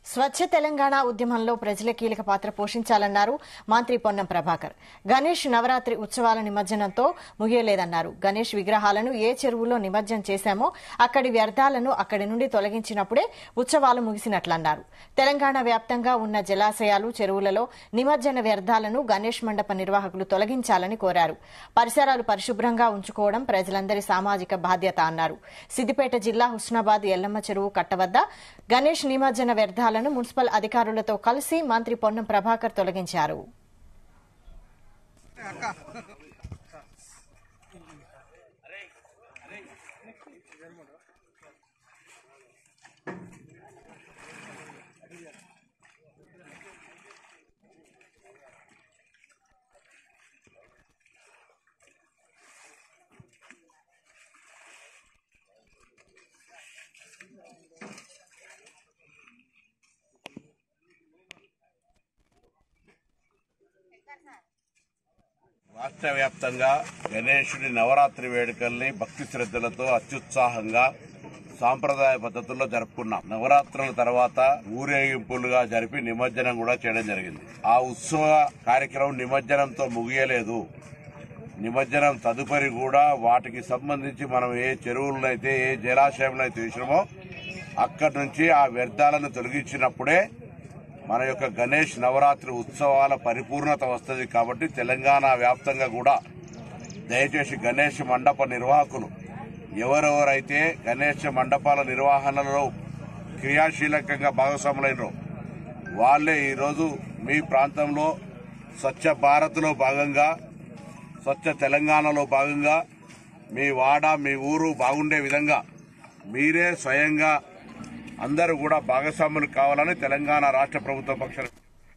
స్వచ్ఛ తెలంగాణ ఉద్యమంలో ప్రజలే కీలక పాత్ర పోషించాలన్నారు మంత్రి పొన్నం ప్రభాకర్ గణేష్ నవరాత్రి ఉత్సవాల నిమజ్జనంతో ముగియలేదన్నారు గణేష్ విగ్రహాలను ఏ చెరువులో నిమజ్జనం చేశామో అక్కడి వ్యర్థాలను అక్కడి నుండి తొలగించినప్పుడే ఉత్సవాలు ముగిసినట్లన్నారు తెలంగాణ వ్యాప్తంగా ఉన్న జలాశయాలు చెరువులలో నిమజ్జన వ్యర్థాలను గణేష్ మండప నిర్వాహకులు తొలగించాలని కోరారు పరిసరాలు పరిశుభ్రంగా ఉంచుకోవడం ప్రజలందరి సామాజిక బాధ్యత అన్నారు సిద్దిపేట జిల్లా హుస్నాబాద్ ఎల్లమ్మ చెరువు కట్టవద్ద గణేష్ నిమజ్జన వ్యర్థాలను మున్సిపల్ అధికారులతో కలిసి మంత్రి పొన్నం ప్రభాకర్ తొలగించారు రాష్ట్ర వ్యాప్తంగా గణేశుడి నవరాత్రి వేడుకల్ని భక్తి శ్రద్ధలతో అత్యుత్సాహంగా సాంప్రదాయ పద్ధతుల్లో జరుపుకున్నాం నవరాత్రుల తర్వాత ఊరేగింపులుగా జరిపి నిమజ్జనం కూడా చేయడం జరిగింది ఆ ఉత్సవ కార్యక్రమం నిమజ్జనంతో ముగియలేదు నిమజ్జనం తదుపరి కూడా వాటికి సంబంధించి మనం ఏ చెరువులనైతే ఏ జలాశయంలో అయితే తీసినామో అక్కడి నుంచి ఆ వ్యర్థాలను తొలగించినప్పుడే మన యొక్క గణేష్ నవరాత్రి ఉత్సవాల పరిపూర్ణత వస్తుంది కాబట్టి తెలంగాణ వ్యాప్తంగా కూడా దయచేసి గణేష్ మండప నిర్వాహకులు ఎవరెవరైతే గణేష్ మండపాల నిర్వహణలో క్రియాశీలకంగా భాగస్వాములైనరో వాళ్ళే ఈరోజు మీ ప్రాంతంలో స్వచ్ఛ భారత్లో భాగంగా స్వచ్ఛ తెలంగాణలో భాగంగా మీ వాడ మీ ఊరు బాగుండే విధంగా మీరే స్వయంగా అందరూ కూడా భాగస్వాములు కావాలని తెలంగాణ రాష్ట్ర ప్రభుత్వ పక్షాన